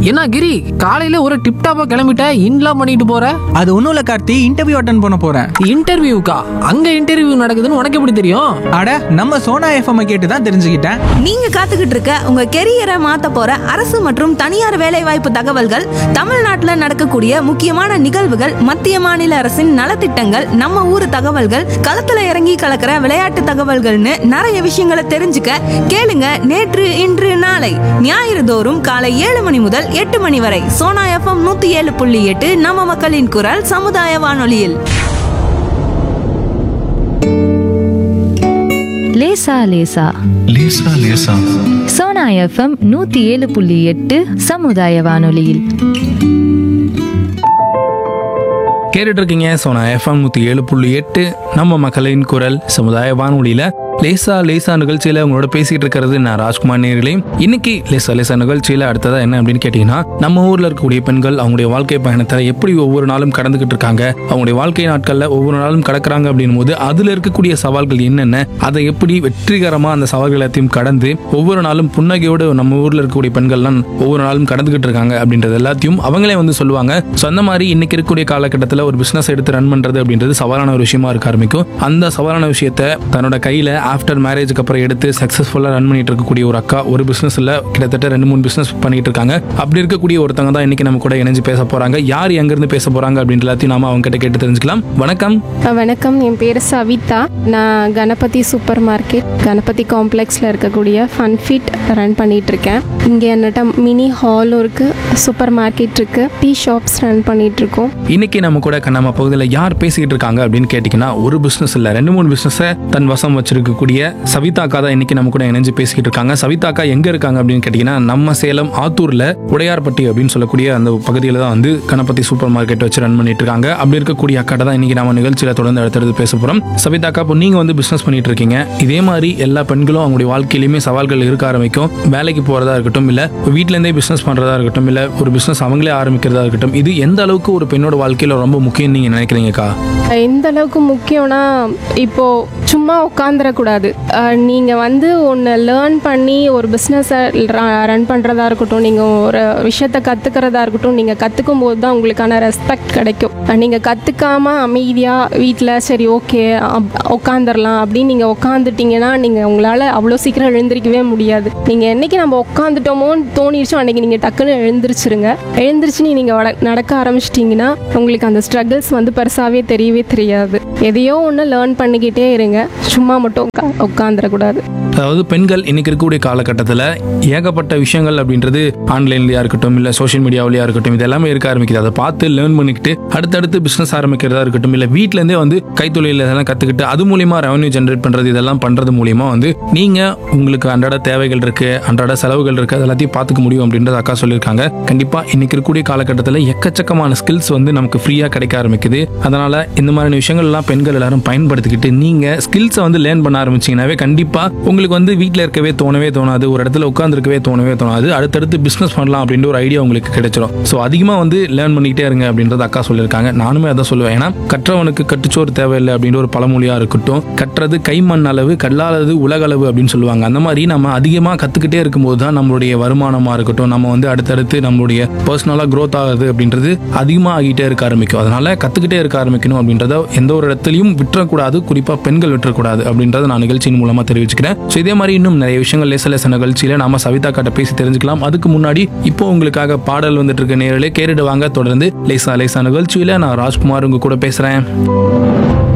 என்ன கிரி காலையில ஒரு டிப் டாப்பா கிளம்பிட்ட இன்லாம் பண்ணிட்டு போற அது ஒன்றும் இல்லை கார்த்தி இன்டர்வியூ அட்டன் பண்ண போகிறேன் இன்டர்வியூக்கா அங்க இன்டர்வியூ நடக்குதுன்னு உனக்கு எப்படி தெரியும் அட நம்ம சோனா எஃப்எம் கேட்டு தான் தெரிஞ்சுக்கிட்டேன் நீங்க காத்துக்கிட்டு இருக்க உங்க கெரியரை மாத்த போற அரசு மற்றும் தனியார் வேலைவாய்ப்பு தகவல்கள் தமிழ்நாட்டுல நடக்கக்கூடிய முக்கியமான நிகழ்வுகள் மத்திய மாநில அரசின் நலத்திட்டங்கள் நம்ம ஊர் தகவல்கள் களத்துல இறங்கி கலக்கிற விளையாட்டு தகவல்கள்னு நிறைய விஷயங்களை தெரிஞ்சுக்க கேளுங்க நேற்று இன்று நாளை ஞாயிறு தோறும் காலை ஏழு மணி முதல் எட்டு மணி வரை சோனா எஃப்எம் நூத்தி ஏழு புள்ளி எட்டு நம்ம மக்களின் குரல் சமுதாய வானொலியில் லேசா லேசா லேசா லேசா சோனா எஃப்எம் நூத்தி ஏழு புள்ளி எட்டு சமுதாய வானொலியில் கேட்டுட்டு இருக்கீங்க சோனா எஃப்எம் நூற்றி ஏழு புள்ளி எட்டு நம்ம மக்களின் குரல் சமுதாய வானொலியில் லேசா லேசா நிகழ்ச்சியில் உங்களோட பேசிட்டு இருக்கிறது நான் ராஜ்குமார் நேர்களே இன்னைக்கு லேசா லேசா நிகழ்ச்சியில் அடுத்ததா என்ன அப்படின்னு கேட்டிங்கன்னா நம்ம ஊரில் இருக்கக்கூடிய பெண்கள் அவங்களுடைய வாழ்க்கை பயணத்தை எப்படி ஒவ்வொரு நாளும் கடந்துக்கிட்டு இருக்காங்க அவங்களுடைய வாழ்க்கை நாட்களில் ஒவ்வொரு நாளும் கடக்குறாங்க அப்படின்னும் போது அதில் இருக்கக்கூடிய சவால்கள் என்னென்ன அதை எப்படி வெற்றிகரமாக அந்த சவால்கள் எல்லாத்தையும் கடந்து ஒவ்வொரு நாளும் புன்னகையோடு நம்ம ஊரில் இருக்கக்கூடிய பெண்கள்லாம் ஒவ்வொரு நாளும் கடந்துக்கிட்டு இருக்காங்க அப்படின்றது எல்லாத்தையும் அவங்களே வந்து சொல்லுவாங்க ஸோ அந்த மாதிரி இன்னைக்கு இருக்கக்கூடிய காலகட்டத்தில் ஒரு பிஸ்னஸ் எடுத்து ரன் பண்ணுறது அப்படின்றது சவாலான ஒரு விஷயமா இருக்க ஆரம்பிக்கும் அந்த சவாலான விஷயத்த தன்னோட கையில் ஆஃப்டர் மேரேஜுக்கு அப்புறம் எடுத்து சக்ஸஸ்ஃபுல்லாக ரன் பண்ணிட்டு இருக்கக்கூடிய ஒரு அக்கா ஒரு பிஸ்னஸில் கிட்டத்தட்ட ரெண்டு மூணு பிஸ்னஸ் பண்ணிட்டு இருக்காங்க அப்படி இருக்கக்கூடிய ஒருத்தவங்க தான் இன்னைக்கு நம்ம கூட இணைஞ்சு பேச போறாங்க யார் எங்கேருந்து பேச போறாங்க அப்படின்ற எல்லாத்தையும் நாம அவங்க கிட்ட கேட்டு தெரிஞ்சுக்கலாம் வணக்கம் அஹ் வணக்கம் என் பேர் சவிதா நான் கணபதி சூப்பர் மார்க்கெட் கணபதி காம்ப்ளெக்ஸில் இருக்கக்கூடிய ஃபன் ஃபிட் ரன் பண்ணிட்டு இருக்கேன் இங்கே என்னட்ட மினி ஹாலும் இருக்குது சூப்பர் மார்க்கெட் இருக்குது டீ ஷாப்ஸ் ரன் பண்ணிட்டு இருக்கோம் இன்னைக்கு நம்ம கூட நம்ம பகுதியில் யார் பேசிக்கிட்டு இருக்காங்க அப்படின்னு கேட்டிங்கன்னா ஒரு பிஸ்னஸ் இல்லை ரெண்டு மூணு பிஸ்னஸை தன் வசம் வச்சிருக்கக்கூடிய சவிதாக்கா தான் இன்னைக்கு நம்ம கூட இணைஞ்சு பேசிக்கிட்டு இருக்காங்க சவிதாக்கா எங்க இருக்காங்க அப்படின்னு கேட்டிங்கன்னா நம்ம சேலம் ஆத்தூர்ல உடையார்பட்டி அப்படின்னு சொல்லக்கூடிய அந்த பகுதியில் தான் வந்து கணபதி சூப்பர் மார்க்கெட் வச்சு ரன் பண்ணிட்டு இருக்காங்க அப்படி இருக்கக்கூடிய அக்காட்ட தான் இன்னைக்கு நம்ம நிகழ்ச்சியில தொடர்ந்து அடுத்தடுத்து பேச போறோம் சவிதாக்கா இப்போ நீங்க வந்து பிசினஸ் பண்ணிட்டு இருக்கீங்க இதே மாதிரி எல்லா பெண்களும் அவங்களுடைய வாழ்க்கையிலுமே சவால்கள் இருக்க ஆரம்பிக்கும் வேலைக்கு போறதா இருக்கட்டும் இல்ல வீட்ல இருந்தே பிசினஸ் பண்றதா இருக்கட்டும் இல்ல ஒரு பிசினஸ் அவங்களே ஆரம்பிக்கிறதா இருக்கட்டும் இது எந்த அளவுக்கு ஒரு பெண்ணோட வாழ்க்கையில ரொம்ப முக்கியம் நீங்க நினைக்கிறீங்கக்கா அஹ் எந்த அளவுக்கு முக்கியம்னா இப்போது சும்மா உட்காந்துடக்கூடாது நீங்கள் வந்து ஒன்று லேர்ன் பண்ணி ஒரு பிஸ்னஸை ரன் பண்ணுறதா இருக்கட்டும் நீங்கள் ஒரு விஷயத்தை கற்றுக்கிறதா இருக்கட்டும் நீங்கள் கற்றுக்கும் போது தான் உங்களுக்கான ரெஸ்பெக்ட் கிடைக்கும் நீங்கள் கற்றுக்காம அமைதியாக வீட்டில் சரி ஓகே உட்காந்துடலாம் அப்படின்னு நீங்கள் உட்காந்துட்டீங்கன்னா நீங்கள் உங்களால் அவ்வளோ சீக்கிரம் எழுந்திருக்கவே முடியாது நீங்கள் என்னைக்கு நம்ம உட்காந்துட்டோமோன்னு தோணிடுச்சோ அன்னைக்கு நீங்கள் டக்குன்னு எழுந்திரிச்சிருங்க எழுந்திரிச்சு நீங்கள் நடக்க ஆரம்பிச்சிட்டிங்கன்னா உங்களுக்கு அந்த ஸ்ட்ரகிள்ஸ் வந்து பெருசாகவே தெரியவே தெரியாது எதையோ ஒன்று லேர்ன் பண்ணிக்கிட்டே இருங்க சும்மா மட்டும் உட்கா உட்காந்துடக்கூடாது அதாவது பெண்கள் இன்னைக்கு இருக்கக்கூடிய காலகட்டத்தில் ஏகப்பட்ட விஷயங்கள் அப்படின்றது ஆன்லைன்லயா இருக்கட்டும் இல்லை சோஷியல் மீடியாவிலயா இருக்கட்டும் இது எல்லாமே இருக்க ஆரம்பிக்குது அதை பார்த்து லேர்ன் பண்ணிக்கிட்டு அடுத்தடுத்து பிஸ்னஸ் ஆரம்பிக்கிறதா இருக்கட்டும் இல்லை வீட்டிலேருந்தே வந்து கைத்தொழில் இதெல்லாம் கற்றுக்கிட்டு அது மூலியமா ரெவன்யூ ஜென்ரேட் பண்ணுறது இதெல்லாம் பண்ணுறது மூலியமா வந்து நீங்கள் உங்களுக்கு அன்றாட தேவைகள் இருக்கு அன்றாட செலவுகள் இருக்கு அது எல்லாத்தையும் பார்த்துக்க முடியும் அப்படின்றது அக்கா சொல்லியிருக்காங்க கண்டிப்பாக இன்னைக்கு இருக்கக்கூடிய காலகட்டத்தில் எக்கச்சக்கமான ஸ்கில்ஸ் வந்து நமக்கு ஃப்ரீயாக கிடைக்க ஆரம்பிக்குது அதனால இந்த மாதிரியான விஷயங்கள் எல்லாம் பெண்கள் எல்லாரும் பயன்படுத்திக்கிட்டு நீங்க ஸ்கில்ஸை வந்து லேர்ன் பண்ண ஆரம்பிச்சீங்கன்னாவே கண்டிப்பா உங்களுக்கு வந்து வீட்டில் இருக்கவே தோணவே தோணாது ஒரு இடத்துல உட்காந்துருக்கவே தோணவே தோணாது அடுத்தடுத்து பிசினஸ் பண்ணலாம் அப்படின்ற ஒரு ஐடியா உங்களுக்கு கிடைச்சிரும் ஸோ அதிகமாக வந்து லேர்ன் பண்ணிக்கிட்டே இருங்க அப்படின்றது அக்கா சொல்லியிருக்காங்க நானுமே அதான் சொல்லுவேன் ஏன்னா கற்றவனுக்கு கட்டுச்சோறு தேவையில்லை அப்படின்ற ஒரு பழமொழியா இருக்கட்டும் கற்றது கைமண் அளவு கல்லாதது உலகளவு அப்படின்னு சொல்லுவாங்க அந்த மாதிரி நம்ம அதிகமாக கற்றுக்கிட்டே இருக்கும்போது தான் நம்மளுடைய வருமானமாக இருக்கட்டும் நம்ம வந்து அடுத்தடுத்து நம்மளுடைய பர்சனலாக க்ரோத் ஆகுது அப்படின்றது அதிகமாக ஆகிட்டே இருக்க ஆரம்பிக்கும் அதனால கற்றுக்கிட்டே இருக்க ஆரம்பிக்கணும் அப்படின்றத எந்த ஒரு இடத்துலையும் விட்டுறக்கூடாது குறிப்பாக பெண்கள் விட்டுறக்கூடாது அப்படின்றத நான் நிகழ்ச்சியின் மூலமாக தெரிவிச்சுக்கிறேன் ஸோ இதே மாதிரி இன்னும் நிறைய விஷயங்கள் லேச லேச நிகழ்ச்சியில் நாம சவிதா கிட்ட பேசி தெரிஞ்சுக்கலாம் அதுக்கு முன்னாடி இப்போ உங்களுக்காக பாடல் வந்துட்டு இருக்க நேரிலே கேட்டுட்டு வாங்க தொடர்ந்து லேசா லேசா நிகழ்ச்சியில் நான் ராஜ்குமார் உங்க கூட பேசுகிறேன்